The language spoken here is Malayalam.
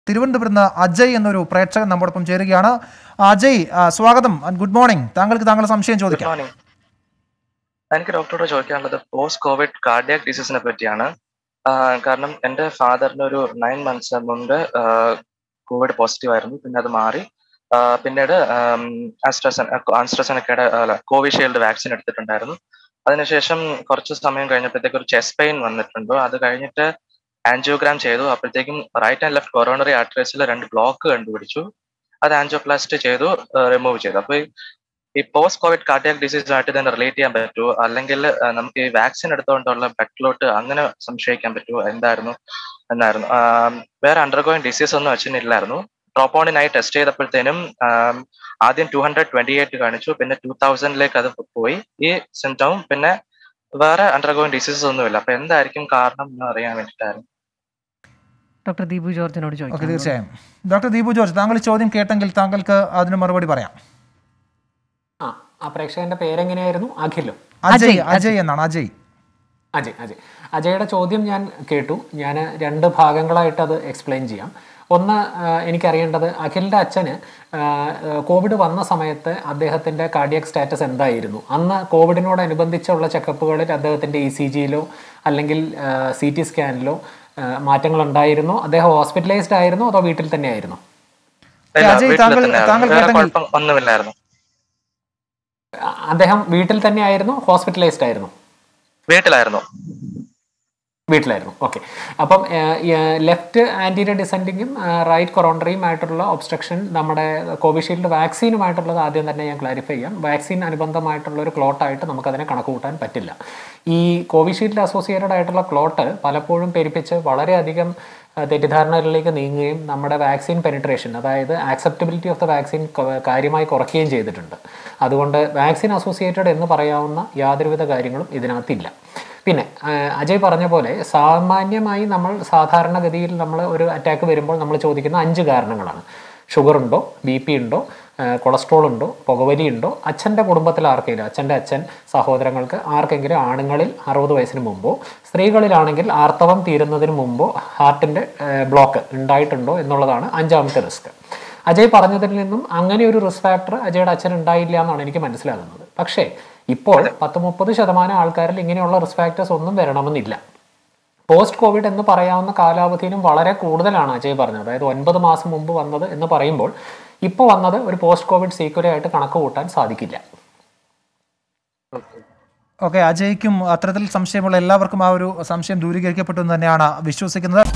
തിരുവനന്തപുരത്ത് നിന്ന് അജയ് എന്നൊരു പ്രേക്ഷകൻ നമ്മോടൊപ്പം ചേരുകയാണ് അജയ് ആ, സ്വാഗതം ഗുഡ് മോർണിംഗ് താങ്കൾക്ക് താങ്കളുടെ സംശയം ഗുഡ് ചോദിക്കാം മോർണിംഗ് എനിക്ക് ഡോക്ടറോട് ചോദിക്കാനുള്ളത് പോസ്റ്റ് കോവിഡ് കാർഡിയാക് ഡിസീസിനെ പറ്റിയാണ് ആ, കാരണം എൻ്റെ ഫാദറിന് ഒരു നയൻ മന്ത്സ് മുമ്പ് കോവിഡ് പോസിറ്റീവ് ആയിരുന്നു പിന്നെ അത് മാറി ആ, പിന്നീട് ആസ്ട്രസൻ ആസ്ട്രസനക്കയുടെ അല്ല കോവിഷീൽഡ് വാക്സിൻ എടുത്തിട്ടുണ്ടായിരുന്നു അതിനുശേഷം കുറച്ച് സമയം കഴിഞ്ഞപ്പോഴത്തേക്ക് ഒരു ചെസ്റ്റ് പെയിൻ വന്നിട്ടുണ്ട് അത് കഴിഞ്ഞിട്ട് ആൻജിയോഗ്രാം ചെയ്തു അപ്പോഴത്തേക്കും റൈറ്റ് ആൻഡ് ലെഫ്റ്റ് കൊറോണറി ആർട്ടറീസിൽ രണ്ട് ബ്ലോക്ക് കണ്ടുപിടിച്ചു അത് ആൻജിയോപ്ലാസ്റ്റ് ചെയ്തു റിമൂവ് ചെയ്തു അപ്പൊ ഈ ഈ പോസ്റ്റ് കോവിഡ് കാർഡിയാക് ഡിസീസുമായിട്ട് തന്നെ റിലേറ്റ് ചെയ്യാൻ പറ്റുമോ അല്ലെങ്കിൽ ആ, നമുക്ക് ഈ വാക്സിൻ എടുത്തുകൊണ്ടുള്ള ബ്ലഡ് അങ്ങനെ സംശയിക്കാൻ പറ്റുമോ എന്തായിരുന്നു എന്നായിരുന്നു ആ, വേറെ അണ്ടർഗോയിങ് ഡിസീസ് ഒന്നും അച്ഛനില്ലായിരുന്നു ട്രോപ്പോണിനായി ടെസ്റ്റ് ചെയ്തപ്പോഴത്തേനും ആ, ആദ്യം ടു ഹൺഡ്രഡ് ട്വന്റി എയ്റ്റ് കാണിച്ചു പിന്നെ ടൂ തൗസൻഡിലേക്ക് അത് പോയി ഈ സിംറ്റവും പിന്നെ വേറെ അണ്ടർഗോയിങ് ഡിസീസസ് ഒന്നുമില്ല അപ്പൊ എന്തായിരിക്കും കാരണം എന്ന് അറിയാൻ വേണ്ടിയിട്ടായിരുന്നു ഡോക്ടർ ദീപു ജോർജിനോട് ഓക്കെ ചോദിക്കാം തീർച്ചയായും ഡോക്ടർ ദീപു ജോർജ് താങ്കൾ ഈ ചോദ്യം കേട്ടെങ്കിൽ താങ്കൾക്ക് അതിന് മറുപടി പറയാം ആ ആ പ്രേക്ഷകന്റെ പേരെങ്ങനെയായിരുന്നു അഖിലോ അജയ് അജയ്, അജയ് എന്നാണ് അജയ് അജയ് അജയ് അജയുടെ ചോദ്യം ഞാൻ കേട്ടു ഞാൻ രണ്ട് ഭാഗങ്ങളായിട്ട് അത് എക്സ്പ്ലെയിൻ ചെയ്യാം ഒന്ന് ആ, എനിക്കറിയേണ്ടത് അഖിലിൻ്റെ അച്ഛന് ആ, കോവിഡ് വന്ന സമയത്ത് അദ്ദേഹത്തിൻ്റെ കാർഡിയക് സ്റ്റാറ്റസ് എന്തായിരുന്നു അന്ന് കോവിഡിനോടനുബന്ധിച്ചുള്ള ചെക്കപ്പുകളിൽ അദ്ദേഹത്തിൻ്റെ ഇ സി ജിയിലോ അല്ലെങ്കിൽ സി ടി സ്കാനിലോ മാറ്റങ്ങൾ ഉണ്ടായിരുന്നോ അദ്ദേഹം ഹോസ്പിറ്റലൈസ്ഡ് ആയിരുന്നോ അതോ വീട്ടിൽ തന്നെ ആയിരുന്നോ ഇല്ല, അജയ്, വീട്ടിൽ താങ്കൾ- തന്നെയായിരുന്നു. താങ്കൾ വേറെ കേട്ടെങ്കിൽ- കുഴപ്പം ഒന്നുമില്ലായിരുന്നു അദ്ദേഹം വീട്ടിൽ തന്നെ ആയിരുന്നു ഹോസ്പിറ്റലൈസ്ഡ് ആയിരുന്നു വീട്ടിലായിരുന്നു വീട്ടിലായിരുന്നു ഓക്കെ അപ്പം ലെഫ്റ്റ് ആൻറ്റീരിയർ ഡിസെൻഡിങ്ങും റൈറ്റ് കൊറോണ്ടറിയും ആയിട്ടുള്ള ഒബ്സ്ട്രക്ഷൻ നമ്മുടെ കോവിഷീൽഡ് വാക്സിനുമായിട്ടുള്ളത് ആദ്യം തന്നെ ഞാൻ ക്ലാരിഫൈ ചെയ്യാം വാക്സിൻ അനുബന്ധമായിട്ടുള്ള ഒരു ക്ലോട്ടായിട്ട് നമുക്കതിനെ കണക്ക് കൂട്ടാൻ പറ്റില്ല ഈ കോവിഷീൽഡ് അസോസിയേറ്റഡ് ആയിട്ടുള്ള ക്ലോട്ട് പലപ്പോഴും പെരുപ്പിച്ച് വളരെയധികം ആ, തെറ്റിദ്ധാരണകളിലേക്ക് നീങ്ങുകയും നമ്മുടെ വാക്സിൻ പെനിട്രേഷൻ അതായത് ആക്സെപ്റ്റബിലിറ്റി ഓഫ് ദ വാക്സിൻ കാര്യമായി കുറയ്ക്കുകയും ചെയ്തിട്ടുണ്ട് അതുകൊണ്ട് വാക്സിൻ അസോസിയേറ്റഡ് എന്ന് പറയാവുന്ന യാതൊരുവിധ കാര്യങ്ങളും ഇതിനകത്തില്ല പിന്നെ ആ, അജയ് പറഞ്ഞ പോലെ സാമാന്യമായി നമ്മൾ സാധാരണഗതിയിൽ നമ്മൾ ഒരു അറ്റാക്ക് വരുമ്പോൾ നമ്മൾ ചോദിക്കുന്ന അഞ്ച് കാരണങ്ങളാണ് ഷുഗർ ഉണ്ടോ ബി പി ഉണ്ടോ ആ, കൊളസ്ട്രോൾ ഉണ്ടോ പുകവലി ഉണ്ടോ അച്ഛൻ്റെ കുടുംബത്തിൽ ആർക്കെങ്കിലും അച്ഛൻ്റെ അച്ഛൻ സഹോദരങ്ങൾക്ക് ആർക്കെങ്കിലും ആണുങ്ങളിൽ അറുപത് വയസ്സിന് മുമ്പോ സ്ത്രീകളിലാണെങ്കിൽ ആർത്തവം തീരുന്നതിന് മുമ്പോ ഹാർട്ടിൻ്റെ ബ്ലോക്ക് ഉണ്ടായിട്ടുണ്ടോ എന്നുള്ളതാണ് അഞ്ചാമത്തെ റിസ്ക് അജയ് പറഞ്ഞതിൽ നിന്നും അങ്ങനെ ഒരു റിസ്ക് ഫാക്ടർ അജയുടെ അച്ഛൻ ഉണ്ടായില്ല എന്നാണ് എനിക്ക് മനസ്സിലാകുന്നത് പക്ഷേ ഇപ്പോൾ പത്ത് മുപ്പത് ശതമാനം ആൾക്കാരിൽ ഇങ്ങനെയുള്ള റിസ്ക് ഫാക്ടേഴ്സ് ഒന്നും വരണമെന്നില്ല പോസ്റ്റ് കോവിഡ് എന്ന് പറയാവുന്ന കാലാവധിയിലും വളരെ കൂടുതലാണ് അജയ് പറഞ്ഞത് അതായത് ഒൻപത് മാസം മുമ്പ് വന്നത് എന്ന് പറയുമ്പോൾ ഇപ്പോൾ വന്നത് ഒരു പോസ്റ്റ് കോവിഡ് സീക്വലായിട്ട് കണക്ക് കൂട്ടാൻ സാധിക്കില്ല ഓക്കെ അജയ്ക്കും അത്തരത്തിൽ സംശയമുള്ള എല്ലാവർക്കും ആ ഒരു സംശയം ദൂരീകരിക്കപ്പെട്ടു എന്ന് തന്നെയാണ് വിശ്വസിക്കുന്നത്